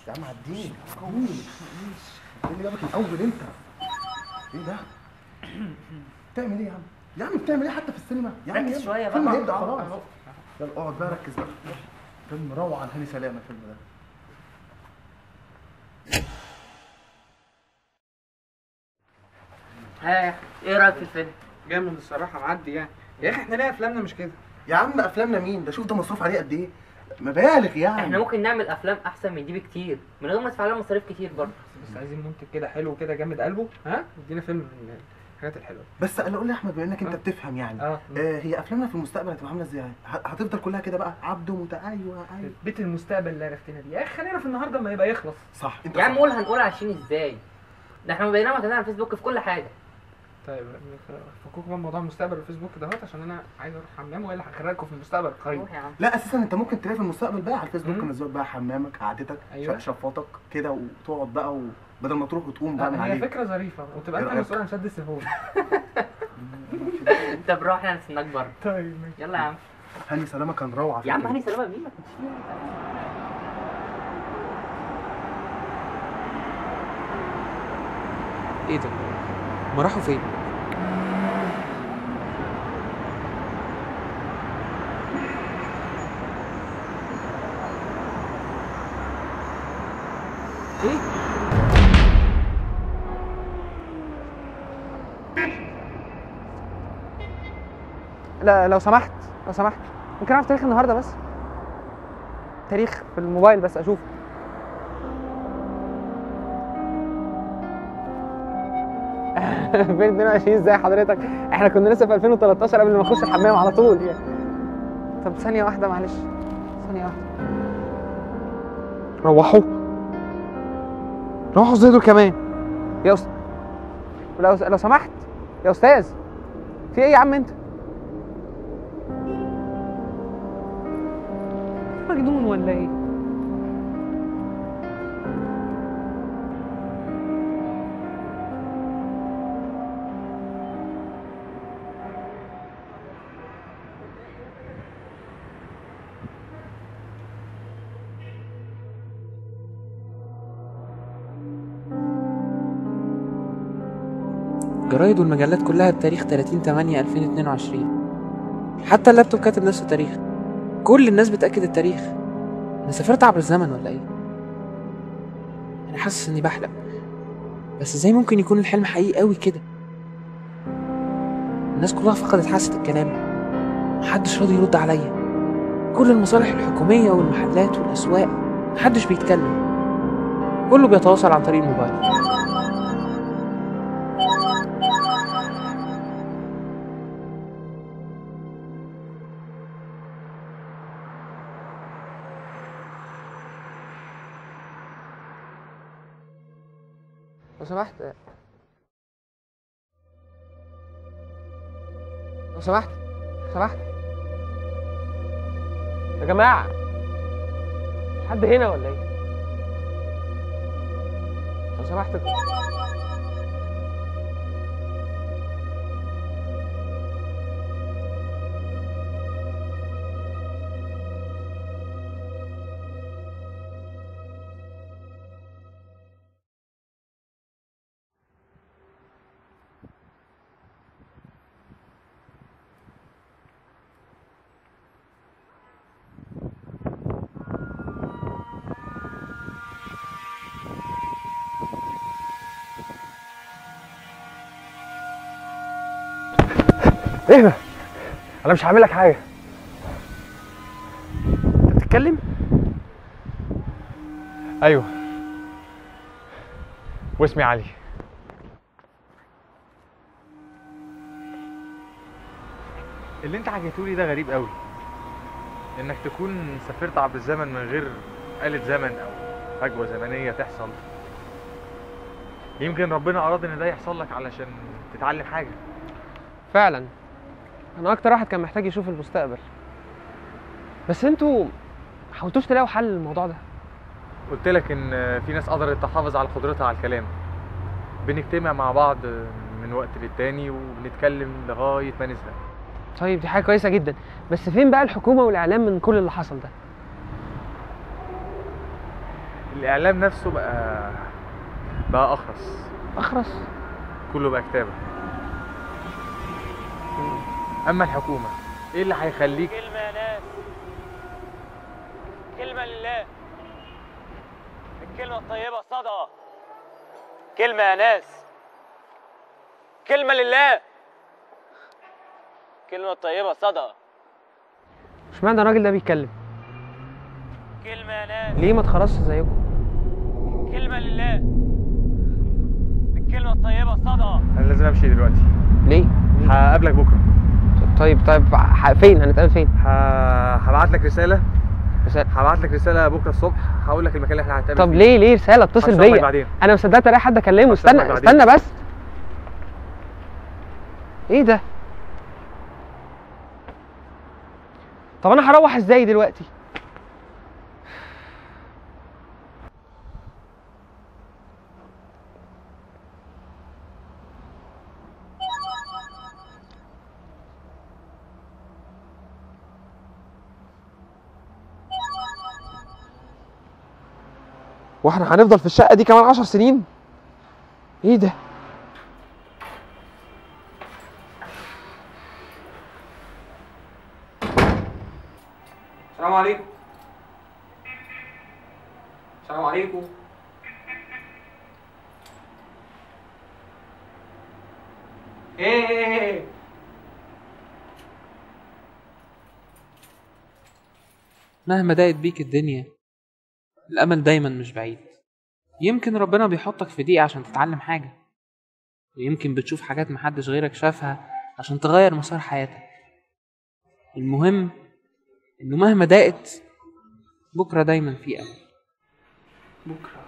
يا عم عديني قول ايه اللي جابك الاول انت ايه ده بتعمل ايه يا عم يا عم بتعمل ايه حتى في السينما يا عم ركز يلا. شوية الفيلم بقى. هيبدا أهو، خلاص أهو. يلا اقعد بقى ركز بقى فيلم روعه عن هاني سلامه الفيلم ده ها ايه رايك في الفيلم؟ جامد الصراحه معدي يعني يا اخي احنا ليه افلامنا مش كده يا عم افلامنا مين ده شوف ده مصروف عليه قد ايه مبالغ يعني احنا ممكن نعمل افلام احسن من دي بكتير من غير ما ندفع لها مصاريف كتير برضه بس عايزين منتج كده حلو كده جامد قلبه ها ادينا فيلم من الحاجات الحلوه بس انا اقول لي يا احمد بما انك انت آه. بتفهم يعني اه آه هي افلامنا في المستقبل هتبقى عامله ازاي؟ ه- هتفضل كلها كده بقى عبده مت ايوه ايوه بيت المستقبل اللي عرفتنا دي يا اخي خلينا في النهارده ما يبقى يخلص صح انت يا عم صح. قول هنقول عايشين ازاي ده احنا بقينا معتمدين على الفيسبوك في كل حاجه طيب فكوك بقى من موضوع المستقبل والفيسبوك دهوت عشان انا عايز اروح حمام والا هخرجكم في المستقبل القريب روح يا عم لا اساسا انت ممكن تلاقي في المستقبل بقى على الفيسبوك مم. نزلت بقى حمامك قعدتك أيوة. أيوة. شفاطك كده وتقعد بقى وبدل ما تروح وتقوم بقى من هي عليه فكره ظريفه وتبقى إيه انت رأيك؟ مسؤول عن شد السهول طب روح احنا هنستناك بره طيب ماشي يلا يا عم هاني سلامه كان روعه في يا عم الفيلم. هاني سلامه مين ما كنتش فيها ايه ده؟ ما راحوا فين؟ ايه؟ لا لو سمحت لو سمحت ممكن اعرف تاريخ النهارده بس تاريخ في الموبايل بس اشوف فين 22 ازاي حضرتك احنا كنا لسه في 2013 قبل ما نخش الحمام على طول يعني طب ثانيه واحده معلش ثانيه واحده روحوا روحوا ازاي دول كمان يا أست... لو لو سمحت يا استاذ في ايه يا عم انت مجنون ولا ايه الجرايد والمجلات كلها بتاريخ 30 8 2022 حتى اللابتوب كاتب نفس التاريخ كل الناس بتأكد التاريخ انا سافرت عبر الزمن ولا ايه انا حاسس اني بحلم بس ازاي ممكن يكون الحلم حقيقي قوي كده الناس كلها فقدت حاسة الكلام محدش راضي يرد عليا كل المصالح الحكومية والمحلات والأسواق محدش بيتكلم كله بيتواصل عن طريق الموبايل لو سمحت لو سمحت لو سمحت يا جماعة حد هنا ولا ايه؟ لو سمحت ايه ده؟ انا مش هعمل لك حاجة انت بتتكلم؟ ايوه واسمي علي اللي انت حكيتولي ده غريب قوي انك تكون سافرت عبر الزمن من غير آلة زمن او فجوة زمنية تحصل يمكن ربنا اراد ان ده يحصل لك علشان تتعلم حاجة فعلا انا اكتر واحد كان محتاج يشوف المستقبل بس انتوا حاولتوش تلاقوا حل للموضوع ده قلت لك ان في ناس قدرت تحافظ على قدرتها على الكلام بنجتمع مع بعض من وقت للتاني وبنتكلم لغاية ما نزهق طيب دي حاجة كويسة جدا بس فين بقى الحكومة والإعلام من كل اللي حصل ده الاعلام نفسه بقى بقى اخرس اخرس كله بقى كتابه اما الحكومه ايه اللي هيخليك كلمة يا ناس كلمة لله الكلمة الطيبة صدقة كلمة يا ناس كلمة لله كلمة طيبة صدقة اشمعنى الراجل ده بيتكلم كلمة يا ناس ليه ما اتخرجش زيكم كلمة لله الكلمة الطيبة صدقة انا لازم امشي دلوقتي ليه هقابلك بكره طيب طيب ح- فين هنتقابل فين ه- هبعت لك رساله رسالة. هبعت لك رساله بكره الصبح هقول لك المكان اللي احنا هنتقابل طب فيه. ليه ليه رساله اتصل هشرح لك بيا بعدين. انا ما صدقت الاقي حد اكلمه هشرح لك استنى بعدين. استنى بس ايه ده طب انا هروح ازاي دلوقتي واحنا هنفضل في الشقه دي كمان عشر سنين ايه ده السلام عليكم السلام عليكم ايه مهما ضاقت بيك الدنيا الأمل دايما مش بعيد يمكن ربنا بيحطك في ضيقة عشان تتعلم حاجة ويمكن بتشوف حاجات محدش غيرك شافها عشان تغير مسار حياتك المهم إنه مهما ضاقت بكرة دايما في أمل بكره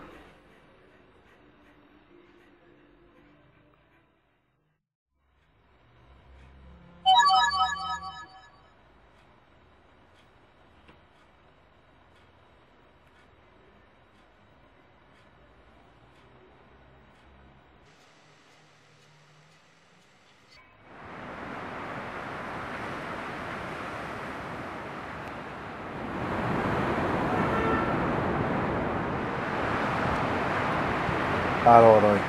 تعالى ورايا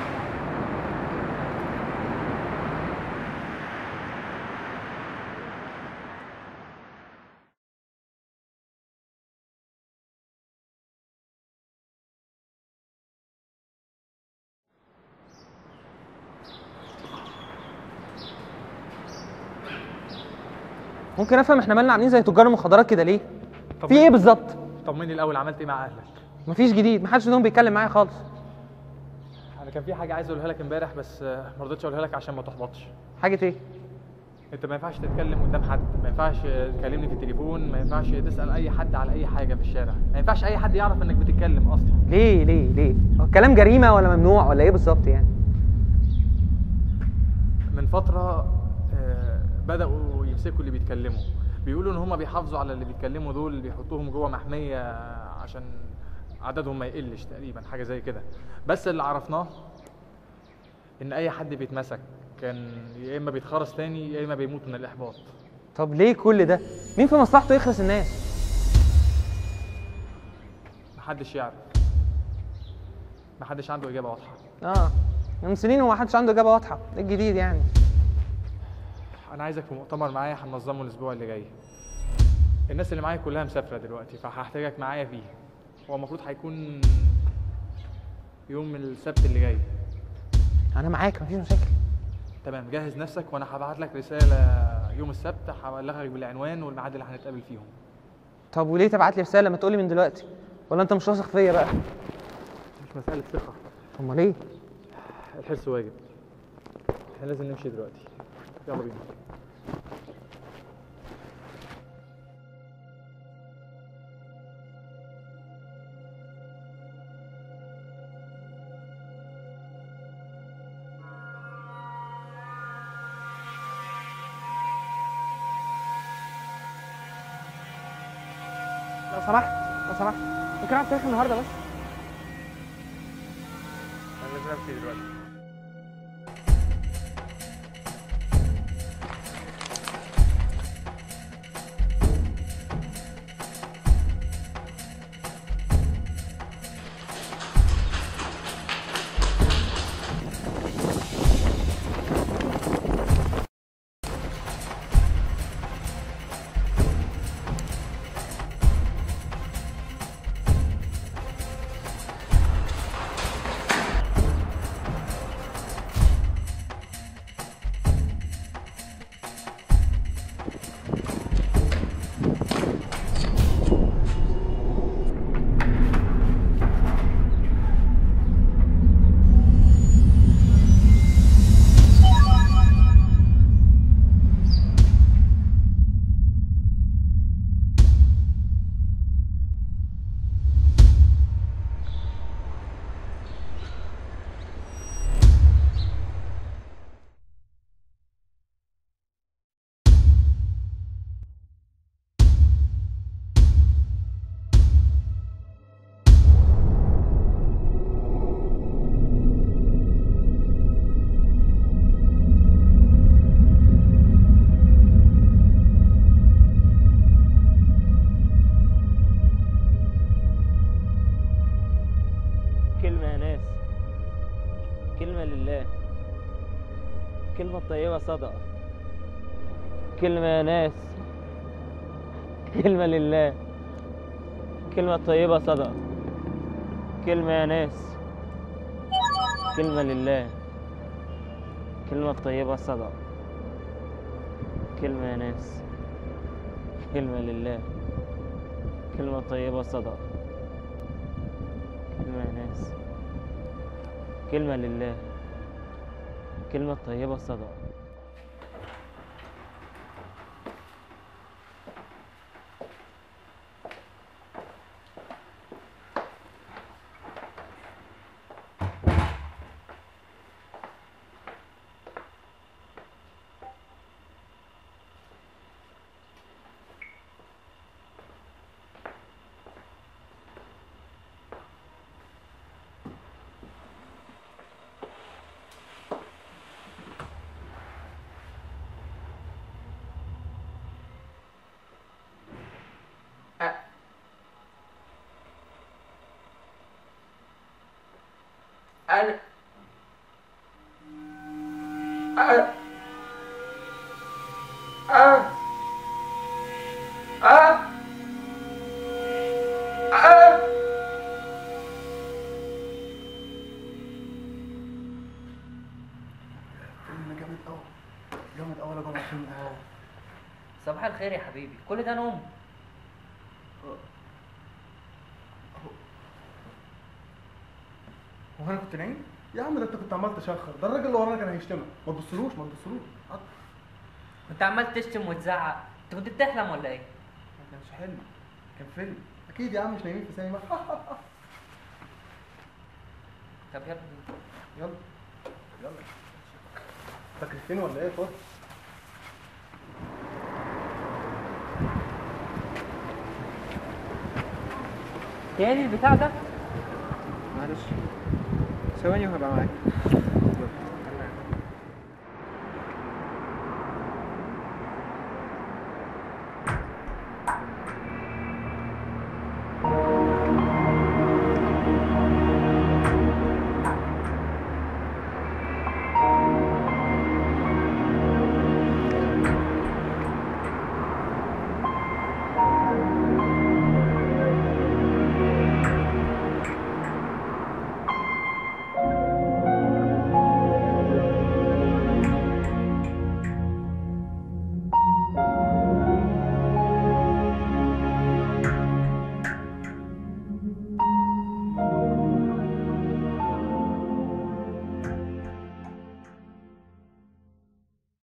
ممكن افهم احنا مالنا عاملين زي تجار المخدرات كده ليه طب في ايه بالظبط طمني الاول عملت ايه مع اهلك مفيش جديد محدش منهم بيتكلم معايا خالص انا كان في حاجه عايز اقولها لك امبارح بس آه، ما رضيتش اقولها لك عشان ما تحبطش حاجه ايه انت ما ينفعش تتكلم قدام حد ما ينفعش تكلمني في التليفون ما ينفعش تسال اي حد على اي حاجه في الشارع ما ينفعش اي حد يعرف انك بتتكلم اصلا ليه ليه ليه هو الكلام جريمه ولا ممنوع ولا ايه بالظبط يعني من فتره آه، بداوا يمسكوا اللي بيتكلموا بيقولوا ان هم بيحافظوا على اللي بيتكلموا دول بيحطوهم جوه محميه عشان عددهم ما يقلش تقريبا حاجه زي كده بس اللي عرفناه ان اي حد بيتمسك كان يا اما بيتخرس تاني يا اما بيموت من الاحباط طب ليه كل ده مين في مصلحته يخرس الناس محدش يعرف محدش عنده اجابه واضحه اه من سنين وما حدش عنده اجابه واضحه ايه الجديد يعني انا عايزك في مؤتمر معايا هننظمه الاسبوع اللي جاي الناس اللي معايا كلها مسافره دلوقتي فهحتاجك معايا فيه هو المفروض هيكون يوم السبت اللي جاي انا معاك مفيش مشاكل تمام جهز نفسك وانا هبعت لك رساله يوم السبت هبلغك بالعنوان والميعاد اللي هنتقابل فيهم طب وليه تبعت لي رساله ما تقولي من دلوقتي ولا انت مش واثق فيا بقى مش مساله ثقه امال ايه الحرص واجب احنا لازم نمشي دلوقتي يلا بينا لو سمحت لو سمحت ممكن اعرف تاريخ النهارده بس انا لازم امشي دلوقتي كلمة طيبة صدقة كلمة يا ناس كلمة لله كلمة طيبة صدقة كلمة يا ناس كلمة لله كلمة طيبة صدقة كلمة يا ناس كلمة لله كلمة طيبة صدقة كلمة يا ناس كلمة لله كلمة طيبة صدقة انا أه. أه. أه. أه. فيلم جامد قوي جامد قوي يا جماعه فيلم قوي صباح الخير يا حبيبي كل ده نوم هو انا كنت نايم؟ يا عم ده انت كنت عمال تشخر ده الراجل اللي ورانا كان هيشتمك ما تبصلوش ما تبصلوش عط. كنت عمال تشتم وتزعق انت كنت بتحلم ولا ايه ما كانش حلم كان فيلم اكيد يا عم مش نايمين في سينما طب يلا بينا. يلا يلا فاكر فين ولا ايه فاضي تاني البتاع ده معلش ثواني وهبقى معاك